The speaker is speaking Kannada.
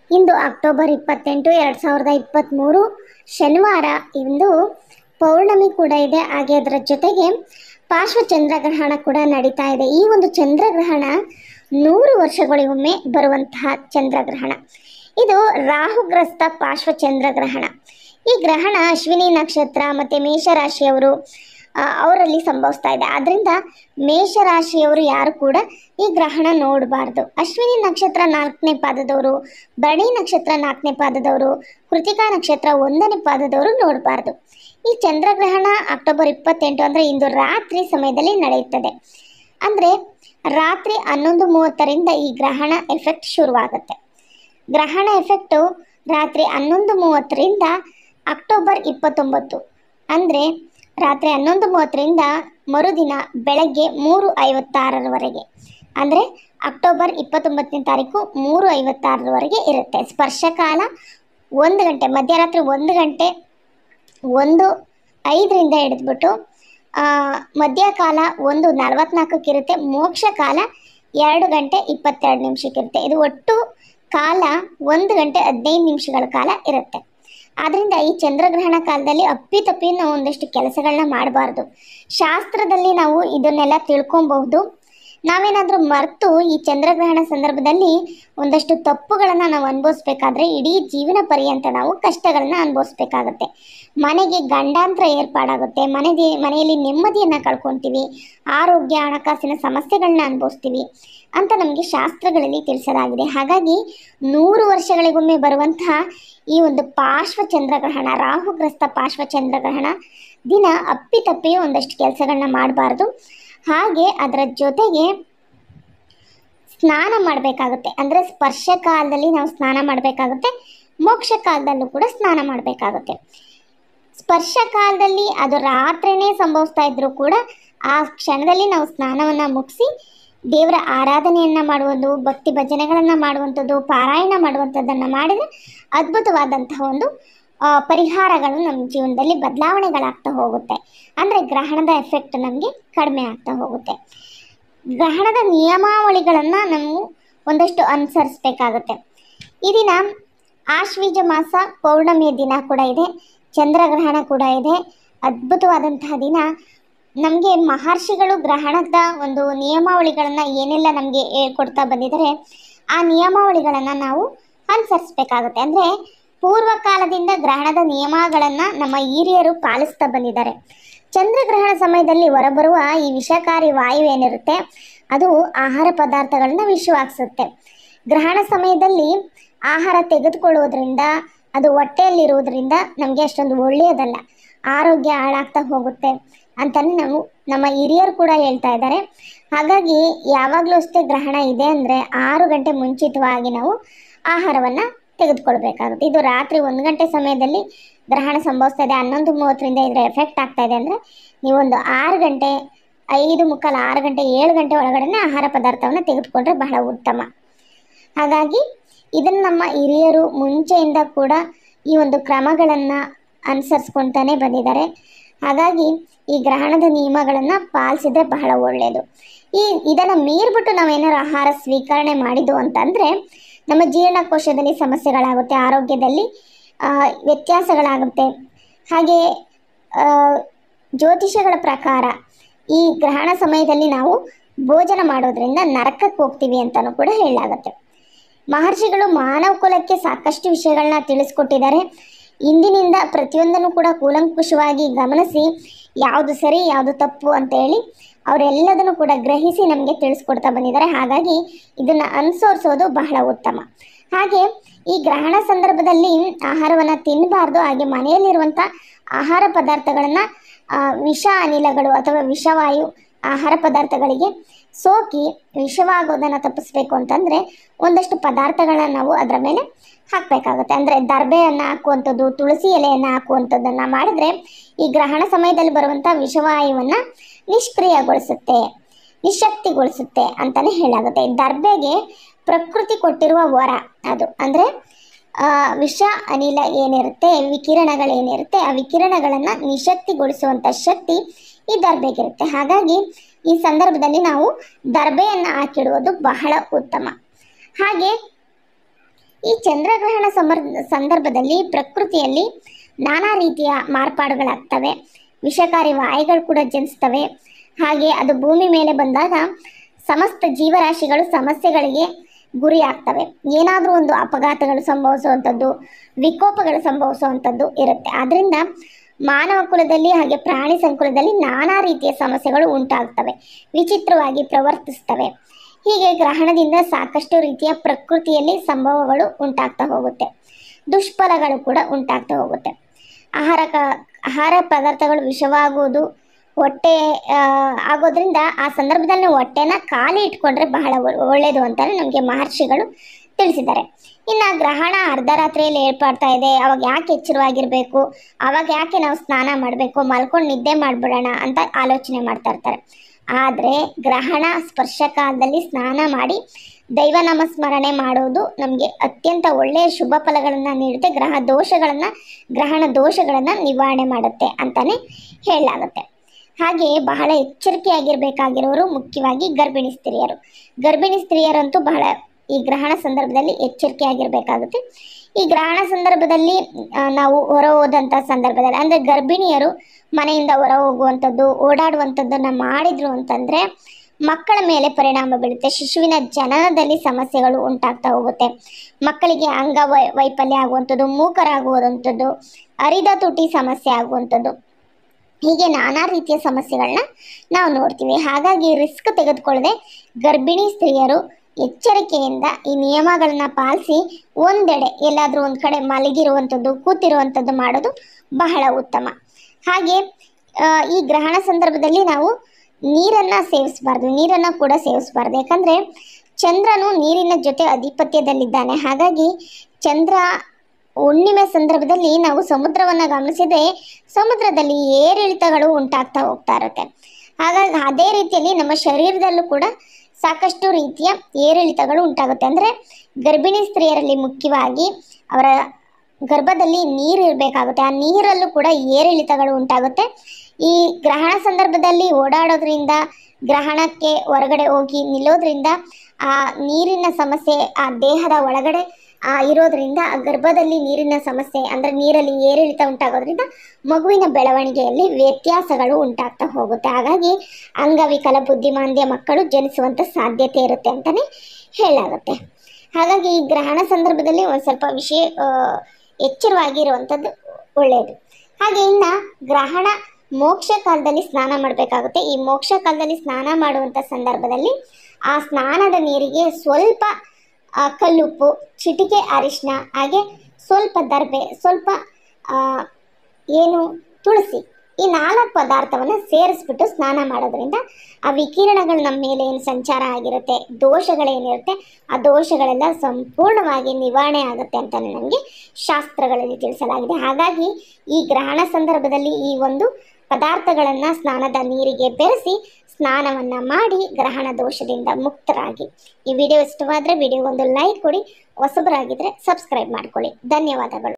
ಇಂದು ಅಕ್ಟೋಬರ್ ಇಪ್ಪತ್ತೆಂಟು ಎರಡು ಸಾವಿರದ ಇಪ್ಪತ್ತ್ಮೂರು ಶನಿವಾರ ಇಂದು ಪೌರ್ಣಮಿ ಕೂಡ ಇದೆ ಹಾಗೆ ಅದರ ಜೊತೆಗೆ ಪಾರ್ಶ್ವ ಚಂದ್ರಗ್ರಹಣ ಕೂಡ ನಡೀತಾ ಇದೆ ಈ ಒಂದು ಚಂದ್ರಗ್ರಹಣ ನೂರು ವರ್ಷಗಳಿಗೊಮ್ಮೆ ಬರುವಂತಹ ಚಂದ್ರಗ್ರಹಣ ಇದು ರಾಹುಗ್ರಸ್ತ ಪಾರ್ಶ್ವ ಚಂದ್ರಗ್ರಹಣ ಈ ಗ್ರಹಣ ಅಶ್ವಿನಿ ನಕ್ಷತ್ರ ಮತ್ತು ಮೇಷರಾಶಿಯವರು ಆ, ಅವರಲ್ಲಿ ಸಂಭವಿಸ್ತಾ ಇದೆ ಆದ್ದರಿಂದ ಮೇಷರಾಶಿಯವರು ಯಾರು ಕೂಡ ಈ ಗ್ರಹಣ ನೋಡಬಾರ್ದು ಅಶ್ವಿನಿ ನಕ್ಷತ್ರ ನಾಲ್ಕನೇ ಪಾದದವರು ಭರಣಿ ನಕ್ಷತ್ರ ನಾಲ್ಕನೇ ಪಾದದವರು ಕೃತಿಕಾ ನಕ್ಷತ್ರ ಒಂದನೇ ಪಾದದವರು ನೋಡಬಾರ್ದು ಈ ಚಂದ್ರಗ್ರಹಣ ಅಕ್ಟೋಬರ್ ಇಪ್ಪತ್ತೆಂಟು ಅಂದರೆ ಇಂದು ರಾತ್ರಿ ಸಮಯದಲ್ಲಿ ನಡೆಯುತ್ತದೆ ಅಂದರೆ ರಾತ್ರಿ ಹನ್ನೊಂದು ಮೂವತ್ತರಿಂದ ಈ ಗ್ರಹಣ ಎಫೆಕ್ಟ್ ಶುರುವಾಗುತ್ತೆ ಗ್ರಹಣ ಎಫೆಕ್ಟು ರಾತ್ರಿ ಹನ್ನೊಂದು ಮೂವತ್ತರಿಂದ ಅಕ್ಟೋಬರ್ ಇಪ್ಪತ್ತೊಂಬತ್ತು ಅಂದರೆ ರಾತ್ರಿ ಹನ್ನೊಂದು ಮೂವತ್ತರಿಂದ ಮರುದಿನ ಬೆಳಗ್ಗೆ ಮೂರು ಐವತ್ತಾರರವರೆಗೆ ಅಂದರೆ ಅಕ್ಟೋಬರ್ ಇಪ್ಪತ್ತೊಂಬತ್ತನೇ ತಾರೀಕು ಮೂರು ಐವತ್ತಾರರವರೆಗೆ ಇರುತ್ತೆ ಸ್ಪರ್ಶಕಾಲ ಒಂದು ಗಂಟೆ ಮಧ್ಯರಾತ್ರಿ ಒಂದು ಗಂಟೆ ಒಂದು ಐದರಿಂದ ಹಿಡಿದ್ಬಿಟ್ಟು ಆ, ಮಧ್ಯಕಾಲ ಒಂದು ನಲವತ್ನಾಲ್ಕಕ್ಕಿರುತ್ತೆ ಮೋಕ್ಷ ಕಾಲ ಎರಡು ಗಂಟೆ ಇಪ್ಪತ್ತೆರಡು ನಿಮಿಷಕ್ಕಿರುತ್ತೆ ಇದು ಒಟ್ಟು ಕಾಲ ಒಂದು ಗಂಟೆ ಹದಿನೈದು ನಿಮಿಷಗಳ ಕಾಲ ಇರುತ್ತೆ ಆದ್ದರಿಂದ ಈ ಚಂದ್ರಗ್ರಹಣ ಕಾಲದಲ್ಲಿ ಅಪ್ಪಿತಪ್ಪಿ ನಾವು ಒಂದಷ್ಟು ಕೆಲಸಗಳನ್ನ ಮಾಡಬಾರ್ದು ಶಾಸ್ತ್ರದಲ್ಲಿ ನಾವು ಇದನ್ನೆಲ್ಲ ತಿಳ್ಕೊಬಹುದು ನಾವೇನಾದರೂ ಮರೆತು ಈ ಚಂದ್ರಗ್ರಹಣ ಸಂದರ್ಭದಲ್ಲಿ ಒಂದಷ್ಟು ತಪ್ಪುಗಳನ್ನು ನಾವು ಅನುಭವಿಸ್ಬೇಕಾದ್ರೆ ಇಡೀ ಜೀವನ ಪರ್ಯಂತ ನಾವು ಕಷ್ಟಗಳನ್ನ ಅನುಭವಿಸ್ಬೇಕಾಗತ್ತೆ ಮನೆಗೆ ಗಂಡಾಂತರ ಏರ್ಪಾಡಾಗುತ್ತೆ ಮನೆಗೆ ಮನೆಯಲ್ಲಿ ನೆಮ್ಮದಿಯನ್ನು ಕಳ್ಕೊತೀವಿ ಆರೋಗ್ಯ ಹಣಕಾಸಿನ ಸಮಸ್ಯೆಗಳನ್ನ ಅನುಭವಿಸ್ತೀವಿ ಅಂತ ನಮಗೆ ಶಾಸ್ತ್ರಗಳಲ್ಲಿ ತಿಳಿಸಲಾಗಿದೆ ಹಾಗಾಗಿ ನೂರು ವರ್ಷಗಳಿಗೊಮ್ಮೆ ಬರುವಂತಹ ಈ ಒಂದು ಪಾರ್ಶ್ವ ಚಂದ್ರಗ್ರಹಣ ರಾಹುಗ್ರಸ್ತ ಪಾರ್ಶ್ವ ಚಂದ್ರಗ್ರಹಣ ದಿನ ಅಪ್ಪಿತಪ್ಪಿಯೂ ಒಂದಷ್ಟು ಕೆಲಸಗಳನ್ನ ಮಾಡಬಾರ್ದು ಹಾಗೆ ಅದರ ಜೊತೆಗೆ ಸ್ನಾನ ಮಾಡಬೇಕಾಗುತ್ತೆ ಅಂದರೆ ಸ್ಪರ್ಶ ಕಾಲದಲ್ಲಿ ನಾವು ಸ್ನಾನ ಮಾಡಬೇಕಾಗುತ್ತೆ ಮೋಕ್ಷ ಕಾಲದಲ್ಲೂ ಕೂಡ ಸ್ನಾನ ಮಾಡಬೇಕಾಗುತ್ತೆ ಸ್ಪರ್ಶ ಕಾಲದಲ್ಲಿ ಅದು ರಾತ್ರಿನೇ ಸಂಭವಿಸ್ತಾ ಇದ್ರೂ ಕೂಡ ಆ ಕ್ಷಣದಲ್ಲಿ ನಾವು ಸ್ನಾನವನ್ನು ಮುಗಿಸಿ ದೇವರ ಆರಾಧನೆಯನ್ನು ಮಾಡುವುದು ಭಕ್ತಿ ಭಜನೆಗಳನ್ನು ಮಾಡುವಂಥದ್ದು ಪಾರಾಯಣ ಮಾಡುವಂಥದ್ದನ್ನು ಮಾಡಿದರೆ ಅದ್ಭುತವಾದಂತಹ ಒಂದು ಆ, ಪರಿಹಾರಗಳು ನಮ್ಮ ಜೀವನದಲ್ಲಿ ಬದಲಾವಣೆಗಳಾಗ್ತಾ ಹೋಗುತ್ತೆ ಅಂದರೆ ಗ್ರಹಣದ ಎಫೆಕ್ಟ್ ನಮಗೆ ಕಡಿಮೆ ಆಗ್ತಾ ಹೋಗುತ್ತೆ ಗ್ರಹಣದ ನಿಯಮಾವಳಿಗಳನ್ನು ನಾವು ಒಂದಷ್ಟು ಅನುಸರಿಸಬೇಕಾಗುತ್ತೆ ಈ ದಿನ ಆಶ್ವೀಜ ಮಾಸ ಪೌರ್ಣಮಿಯ ದಿನ ಕೂಡ ಇದೆ ಚಂದ್ರಗ್ರಹಣ ಕೂಡ ಇದೆ ಅದ್ಭುತವಾದಂತಹ ದಿನ ನಮಗೆ ಮಹರ್ಷಿಗಳು ಗ್ರಹಣದ ಒಂದು ನಿಯಮಾವಳಿಗಳನ್ನು ಏನೆಲ್ಲ ನಮಗೆ ಹೇಳ್ಕೊಡ್ತಾ ಬಂದಿದ್ದಾರೆ ಆ ನಿಯಮಾವಳಿಗಳನ್ನು ನಾವು ಅನುಸರಿಸಬೇಕಾಗುತ್ತೆ ಅಂದರೆ ಪೂರ್ವ ಕಾಲದಿಂದ ಗ್ರಹಣದ ನಿಯಮಗಳನ್ನು ನಮ್ಮ ಹಿರಿಯರು ಪಾಲಿಸ್ತಾ ಬಂದಿದ್ದಾರೆ ಚಂದ್ರಗ್ರಹಣ ಸಮಯದಲ್ಲಿ ಹೊರಬರುವ ಈ ವಿಷಕಾರಿ ವಾಯು ಏನಿರುತ್ತೆ ಅದು ಆಹಾರ ಪದಾರ್ಥಗಳನ್ನ ವಿಷವಾಗ್ಸುತ್ತೆ ಗ್ರಹಣ ಸಮಯದಲ್ಲಿ ಆಹಾರ ತೆಗೆದುಕೊಳ್ಳುವುದರಿಂದ ಅದು ಹೊಟ್ಟೆಯಲ್ಲಿರುವುದರಿಂದ ನಮಗೆ ಅಷ್ಟೊಂದು ಒಳ್ಳೆಯದಲ್ಲ ಆರೋಗ್ಯ ಹಾಳಾಗ್ತಾ ಹೋಗುತ್ತೆ ಅಂತಲೇ ನಾವು ನಮ್ಮ ಹಿರಿಯರು ಕೂಡ ಹೇಳ್ತಾ ಇದ್ದಾರೆ ಹಾಗಾಗಿ ಯಾವಾಗಲೂ ಅಷ್ಟೇ ಗ್ರಹಣ ಇದೆ ಅಂದರೆ ಆರು ಗಂಟೆ ಮುಂಚಿತವಾಗಿ ನಾವು ಆಹಾರವನ್ನು ತೆಗೆದುಕೊಳ್ಬೇಕಾಗುತ್ತೆ ಇದು ರಾತ್ರಿ ಒಂದು ಗಂಟೆ ಸಮಯದಲ್ಲಿ ಗ್ರಹಣ ಸಂಭವಿಸ್ತಾ ಇದೆ ಹನ್ನೊಂದು ಮೂವತ್ತರಿಂದ ಇದರ ಎಫೆಕ್ಟ್ ಆಗ್ತಾ ಇದೆ ಅಂದರೆ ನೀವೊಂದು ಆರು ಗಂಟೆ ಐದು ಮುಕ್ಕಾಲು ಆರು ಗಂಟೆ ಏಳು ಗಂಟೆ ಒಳಗಡೆ ಆಹಾರ ಪದಾರ್ಥವನ್ನು ತೆಗೆದುಕೊಂಡ್ರೆ ಬಹಳ ಉತ್ತಮ ಹಾಗಾಗಿ ಇದನ್ನು ನಮ್ಮ ಹಿರಿಯರು ಮುಂಚೆಯಿಂದ ಕೂಡ ಈ ಒಂದು ಕ್ರಮಗಳನ್ನು ಅನುಸರಿಸ್ಕೊತಾನೆ ಬಂದಿದ್ದಾರೆ ಹಾಗಾಗಿ ಈ ಗ್ರಹಣದ ನಿಯಮಗಳನ್ನು ಪಾಲಿಸಿದ್ರೆ ಬಹಳ ಒಳ್ಳೆಯದು ಈ ಇದನ್ನು ಮೀರ್ಬಿಟ್ಟು ನಾವೇನಾದ್ರು ಆಹಾರ ಸ್ವೀಕರಣೆ ಮಾಡಿದ್ದು ಅಂತಂದರೆ ನಮ್ಮ ಜೀರ್ಣಕೋಶದಲ್ಲಿ ಸಮಸ್ಯೆಗಳಾಗುತ್ತೆ ಆರೋಗ್ಯದಲ್ಲಿ ಆ, ವ್ಯತ್ಯಾಸಗಳಾಗುತ್ತೆ ಹಾಗೆ ಆ, ಜ್ಯೋತಿಷಗಳ ಪ್ರಕಾರ ಈ ಗ್ರಹಣ ಸಮಯದಲ್ಲಿ ನಾವು ಭೋಜನ ಮಾಡೋದ್ರಿಂದ ನರಕಕ್ಕೆ ಹೋಗ್ತೀವಿ ಅಂತಲೂ ಕೂಡ ಹೇಳಲಾಗುತ್ತೆ ಮಹರ್ಷಿಗಳು ಮಾನವ ಕುಲಕ್ಕೆ ಸಾಕಷ್ಟು ವಿಷಯಗಳನ್ನ ತಿಳಿಸ್ಕೊಟ್ಟಿದ್ದಾರೆ ಇಂದಿನಿಂದ ಪ್ರತಿಯೊಂದನ್ನು ಕೂಡ ಕೂಲಂಕುಷವಾಗಿ ಗಮನಿಸಿ ಯಾವುದು ಸರಿ ಯಾವುದು ತಪ್ಪು ಅಂತ ಹೇಳಿ ಅವರೆಲ್ಲದನ್ನು ಕೂಡ ಗ್ರಹಿಸಿ ನಮಗೆ ತಿಳಿಸ್ಕೊಡ್ತಾ ಬಂದಿದ್ದಾರೆ ಹಾಗಾಗಿ ಇದನ್ನು ಅನುಸರಿಸೋದು ಬಹಳ ಉತ್ತಮ ಹಾಗೆ ಈ ಗ್ರಹಣ ಸಂದರ್ಭದಲ್ಲಿ ಆಹಾರವನ್ನು ತಿನ್ನಬಾರ್ದು ಹಾಗೆ ಮನೆಯಲ್ಲಿರುವಂಥ ಆಹಾರ ಪದಾರ್ಥಗಳನ್ನು ವಿಷ ಅನಿಲಗಳು ಅಥವಾ ವಿಷವಾಯು ಆಹಾರ ಪದಾರ್ಥಗಳಿಗೆ ಸೋಕಿ ವಿಷವಾಗೋದನ್ನು ತಪ್ಪಿಸ್ಬೇಕು ಅಂತಂದರೆ ಒಂದಷ್ಟು ಪದಾರ್ಥಗಳನ್ನ ನಾವು ಅದರ ಮೇಲೆ ಹಾಕಬೇಕಾಗುತ್ತೆ ಅಂದರೆ ದರ್ಬೆಯನ್ನು ಹಾಕುವಂಥದ್ದು ತುಳಸಿ ಎಲೆಯನ್ನು ಹಾಕುವಂಥದ್ದನ್ನು ಮಾಡಿದರೆ ಈ ಗ್ರಹಣ ಸಮಯದಲ್ಲಿ ಬರುವಂಥ ವಿಷವಾಯುವನ್ನು ನಿಷ್ಕ್ರಿಯಗೊಳಿಸುತ್ತೆ ನಿಶಕ್ತಿಗೊಳಿಸುತ್ತೆ ಅಂತಲೇ ಹೇಳಾಗುತ್ತೆ ದರ್ಬೆಗೆ ಪ್ರಕೃತಿ ಕೊಟ್ಟಿರುವ ವರ ಅದು ಅಂದರೆ ವಿಷ ಅನಿಲ ಏನಿರುತ್ತೆ ವಿಕಿರಣಗಳೇನಿರುತ್ತೆ ಆ ವಿಕಿರಣಗಳನ್ನು ನಿಶಕ್ತಿಗೊಳಿಸುವಂಥ ಶಕ್ತಿ ಈ ದರ್ಬೆಗಿರುತ್ತೆ ಹಾಗಾಗಿ ಈ ಸಂದರ್ಭದಲ್ಲಿ ನಾವು ದರ್ಬೆಯನ್ನು ಹಾಕಿಡುವುದು ಬಹಳ ಉತ್ತಮ ಹಾಗೆ ಈ ಚಂದ್ರಗ್ರಹಣ ಸಮರ್ ಸಂದರ್ಭದಲ್ಲಿ ಪ್ರಕೃತಿಯಲ್ಲಿ ನಾನಾ ರೀತಿಯ ಮಾರ್ಪಾಡುಗಳಾಗ್ತವೆ ವಿಷಕಾರಿ ವಾಯುಗಳು ಕೂಡ ಜನಿಸ್ತವೆ ಹಾಗೆ ಅದು ಭೂಮಿ ಮೇಲೆ ಬಂದಾಗ ಸಮಸ್ತ ಜೀವರಾಶಿಗಳು ಸಮಸ್ಯೆಗಳಿಗೆ ಗುರಿಯಾಗ್ತವೆ ಏನಾದರೂ ಒಂದು ಅಪಘಾತಗಳು ಸಂಭವಿಸುವಂಥದ್ದು ವಿಕೋಪಗಳು ಸಂಭವಿಸುವಂಥದ್ದು ಇರುತ್ತೆ ಆದ್ದರಿಂದ ಮಾನವ ಕುಲದಲ್ಲಿ ಹಾಗೆ ಪ್ರಾಣಿ ಸಂಕುಲದಲ್ಲಿ ನಾನಾ ರೀತಿಯ ಸಮಸ್ಯೆಗಳು ಉಂಟಾಗ್ತವೆ ವಿಚಿತ್ರವಾಗಿ ಪ್ರವರ್ತಿಸ್ತವೆ ಹೀಗೆ ಗ್ರಹಣದಿಂದ ಸಾಕಷ್ಟು ರೀತಿಯ ಪ್ರಕೃತಿಯಲ್ಲಿ ಸಂಭವಗಳು ಉಂಟಾಗ್ತಾ ಹೋಗುತ್ತೆ ದುಷ್ಫಲಗಳು ಕೂಡ ಉಂಟಾಗ್ತಾ ಹೋಗುತ್ತೆ ಆಹಾರ ಕ ಆಹಾರ ಪದಾರ್ಥಗಳು ವಿಷವಾಗುವುದು ಹೊಟ್ಟೆ ಆ, ಆಗೋದ್ರಿಂದ ಆ ಸಂದರ್ಭದಲ್ಲಿ ನಾವು ಹೊಟ್ಟೆನ ಖಾಲಿ ಇಟ್ಕೊಂಡ್ರೆ ಬಹಳ ಒ- ಒಳ್ಳೆಯದು ಅಂತಾನೆ ನಮಗೆ ಮಹರ್ಷಿಗಳು ತಿಳಿಸಿದ್ದಾರೆ ಇನ್ನು ಗ್ರಹಣ ಅರ್ಧ ರಾತ್ರಿಯಲ್ಲಿ ಏರ್ಪಡ್ತಾ ಇದೆ ಅವಾಗ ಯಾಕೆ ಎಚ್ಚರವಾಗಿರಬೇಕು ಅವಾಗ ಯಾಕೆ ನಾವು ಸ್ನಾನ ಮಾಡಬೇಕು ಮಲ್ಕೊಂಡು ನಿದ್ದೆ ಮಾಡಿಬಿಡೋಣ ಅಂತ ಆಲೋಚನೆ ಮಾಡ್ತಾ ಇರ್ತಾರೆ ಆದರೆ ಗ್ರಹಣ ಸ್ಪರ್ಶ ಕಾಲದಲ್ಲಿ ಸ್ನಾನ ಮಾಡಿ ದೈವ ನಾಮಸ್ಮರಣೆ ಮಾಡೋದು ನಮಗೆ ಅತ್ಯಂತ ಒಳ್ಳೆಯ ಶುಭ ಫಲಗಳನ್ನು ನೀಡುತ್ತೆ ಗ್ರಹ ದೋಷಗಳನ್ನು ಗ್ರಹಣ ದೋಷಗಳನ್ನು ನಿವಾರಣೆ ಮಾಡುತ್ತೆ ಅಂತಾನೆ ಹೇಳಲಾಗುತ್ತೆ ಹಾಗೆ ಬಹಳ ಎಚ್ಚರಿಕೆಯಾಗಿರಬೇಕಾಗಿರೋರು ಮುಖ್ಯವಾಗಿ ಗರ್ಭಿಣಿ ಸ್ತ್ರೀಯರು ಗರ್ಭಿಣಿ ಸ್ತ್ರೀಯರಂತೂ ಬಹಳ ಈ ಗ್ರಹಣ ಸಂದರ್ಭದಲ್ಲಿ ಎಚ್ಚರಿಕೆಯಾಗಿರಬೇಕಾಗುತ್ತೆ ಈ ಗ್ರಹಣ ಸಂದರ್ಭದಲ್ಲಿ ಆ, ನಾವು ಹೊರ ಹೋದಂಥ ಸಂದರ್ಭದಲ್ಲಿ ಅಂದರೆ ಗರ್ಭಿಣಿಯರು ಮನೆಯಿಂದ ಹೊರ ಹೋಗುವಂಥದ್ದು ಓಡಾಡುವಂಥದ್ದನ್ನು ಮಾಡಿದ್ರು ಅಂತಂದರೆ ಮಕ್ಕಳ ಮೇಲೆ ಪರಿಣಾಮ ಬೀಳುತ್ತೆ ಶಿಶುವಿನ ಜನನದಲ್ಲಿ ಸಮಸ್ಯೆಗಳು ಉಂಟಾಗ್ತಾ ಹೋಗುತ್ತೆ ಮಕ್ಕಳಿಗೆ ಅಂಗ ವೈ ವೈಫಲ್ಯ ಆಗುವಂಥದ್ದು ಮೂಕರಾಗುವಂಥದ್ದು ಅರಿದ ತುಟಿ ಸಮಸ್ಯೆ ಆಗುವಂಥದ್ದು ಹೀಗೆ ನಾನಾ ರೀತಿಯ ಸಮಸ್ಯೆಗಳನ್ನ ನಾವು ನೋಡ್ತೀವಿ ಹಾಗಾಗಿ ರಿಸ್ಕ್ ತೆಗೆದುಕೊಳ್ಳದೆ ಗರ್ಭಿಣಿ ಸ್ತ್ರೀಯರು ಎಚ್ಚರಿಕೆಯಿಂದ ಈ ನಿಯಮಗಳನ್ನ ಪಾಲಿಸಿ ಒಂದೆಡೆ ಎಲ್ಲಾದರೂ ಒಂದು ಕಡೆ ಮಲಗಿರುವಂಥದ್ದು ಕೂತಿರುವಂಥದ್ದು ಮಾಡೋದು ಬಹಳ ಉತ್ತಮ ಹಾಗೆ ಆ, ಈ ಗ್ರಹಣ ಸಂದರ್ಭದಲ್ಲಿ ನಾವು ನೀರನ್ನು ಸೇವಿಸಬಾರ್ದು ನೀರನ್ನು ಕೂಡ ಸೇವಿಸಬಾರ್ದು ಯಾಕಂದರೆ ಚಂದ್ರನು ನೀರಿನ ಜೊತೆ ಅಧಿಪತ್ಯದಲ್ಲಿದ್ದಾನೆ ಹಾಗಾಗಿ ಚಂದ್ರ ಹುಣ್ಣಿಮೆ ಸಂದರ್ಭದಲ್ಲಿ ನಾವು ಸಮುದ್ರವನ್ನು ಗಮನಿಸಿದರೆ ಸಮುದ್ರದಲ್ಲಿ ಏರಿಳಿತಗಳು ಉಂಟಾಗ್ತಾ ಹೋಗ್ತಾ ಇರುತ್ತೆ ಹಾಗಾಗಿ ಅದೇ ರೀತಿಯಲ್ಲಿ ನಮ್ಮ ಶರೀರದಲ್ಲೂ ಕೂಡ ಸಾಕಷ್ಟು ರೀತಿಯ ಏರಿಳಿತಗಳು ಉಂಟಾಗುತ್ತೆ ಅಂದರೆ ಗರ್ಭಿಣಿ ಸ್ತ್ರೀಯರಲ್ಲಿ ಮುಖ್ಯವಾಗಿ ಅವರ ಗರ್ಭದಲ್ಲಿ ನೀರು ಇರಬೇಕಾಗುತ್ತೆ ಆ ನೀರಲ್ಲೂ ಕೂಡ ಏರಿಳಿತಗಳು ಉಂಟಾಗುತ್ತೆ ಈ ಗ್ರಹಣ ಸಂದರ್ಭದಲ್ಲಿ ಓಡಾಡೋದ್ರಿಂದ ಗ್ರಹಣಕ್ಕೆ ಹೊರಗಡೆ ಹೋಗಿ ನಿಲ್ಲೋದ್ರಿಂದ ಆ ನೀರಿನ ಸಮಸ್ಯೆ ಆ ದೇಹದ ಒಳಗಡೆ ಆ ಇರೋದ್ರಿಂದ ಆ ಗರ್ಭದಲ್ಲಿ ನೀರಿನ ಸಮಸ್ಯೆ ಅಂದರೆ ನೀರಲ್ಲಿ ಏರಿಳಿತ ಉಂಟಾಗೋದ್ರಿಂದ ಮಗುವಿನ ಬೆಳವಣಿಗೆಯಲ್ಲಿ ವ್ಯತ್ಯಾಸಗಳು ಉಂಟಾಗ್ತಾ ಹೋಗುತ್ತೆ ಹಾಗಾಗಿ ಅಂಗವಿಕಲ ಬುದ್ಧಿಮಾಂದ್ಯ ಮಕ್ಕಳು ಜನಿಸುವಂಥ ಸಾಧ್ಯತೆ ಇರುತ್ತೆ ಅಂತಲೇ ಹೇಳಲಾಗುತ್ತೆ ಹಾಗಾಗಿ ಈ ಗ್ರಹಣ ಸಂದರ್ಭದಲ್ಲಿ ಒಂದು ಸ್ವಲ್ಪ ವಿಷಯ ಆ, ಎಚ್ಚರವಾಗಿರುವಂಥದ್ದು ಒಳ್ಳೆಯದು ಹಾಗೆ ಇನ್ನು ಗ್ರಹಣ ಮೋಕ್ಷ ಕಾಲದಲ್ಲಿ ಸ್ನಾನ ಮಾಡಬೇಕಾಗುತ್ತೆ ಈ ಮೋಕ್ಷ ಕಾಲದಲ್ಲಿ ಸ್ನಾನ ಮಾಡುವಂಥ ಸಂದರ್ಭದಲ್ಲಿ ಆ ಸ್ನಾನದ ನೀರಿಗೆ ಸ್ವಲ್ಪ ಆ, ಕಲ್ಲುಪ್ಪು ಚಿಟಿಕೆ ಅರಿಶಿನ ಹಾಗೆ ಸ್ವಲ್ಪ ದರ್ಬೆ ಸ್ವಲ್ಪ ಆ, ಏನು ತುಳಸಿ ಈ ನಾಲ್ಕು ಪದಾರ್ಥವನ್ನು ಸೇರಿಸ್ಬಿಟ್ಟು ಸ್ನಾನ ಮಾಡೋದ್ರಿಂದ ಆ ವಿಕಿರಣಗಳು ನಮ್ಮ ಮೇಲೆ ಏನು ಸಂಚಾರ ಆಗಿರುತ್ತೆ ದೋಷಗಳೇನಿರುತ್ತೆ ಆ ದೋಷಗಳೆಲ್ಲ ಸಂಪೂರ್ಣವಾಗಿ ನಿವಾರಣೆ ಆಗುತ್ತೆ ಅಂತ ನಮಗೆ ಶಾಸ್ತ್ರಗಳಲ್ಲಿ ತಿಳಿಸಲಾಗಿದೆ ಹಾಗಾಗಿ ಈ ಗ್ರಹಣ ಸಂದರ್ಭದಲ್ಲಿ ಈ ಒಂದು ಪದಾರ್ಥಗಳನ್ನು ಸ್ನಾನದ ನೀರಿಗೆ ಬೆರೆಸಿ ಸ್ನಾನವನ್ನು ಮಾಡಿ ಗ್ರಹಣ ದೋಷದಿಂದ ಮುಕ್ತರಾಗಿ ಈ ವಿಡಿಯೋ ಇಷ್ಟವಾದರೆ ವಿಡಿಯೋ ಒಂದು ಲೈಕ್ ಕೊಡಿ ಹೊಸಬರಾಗಿದ್ದರೆ ಸಬ್ಸ್ಕ್ರೈಬ್ ಮಾಡ್ಕೊಳ್ಳಿ ಧನ್ಯವಾದಗಳು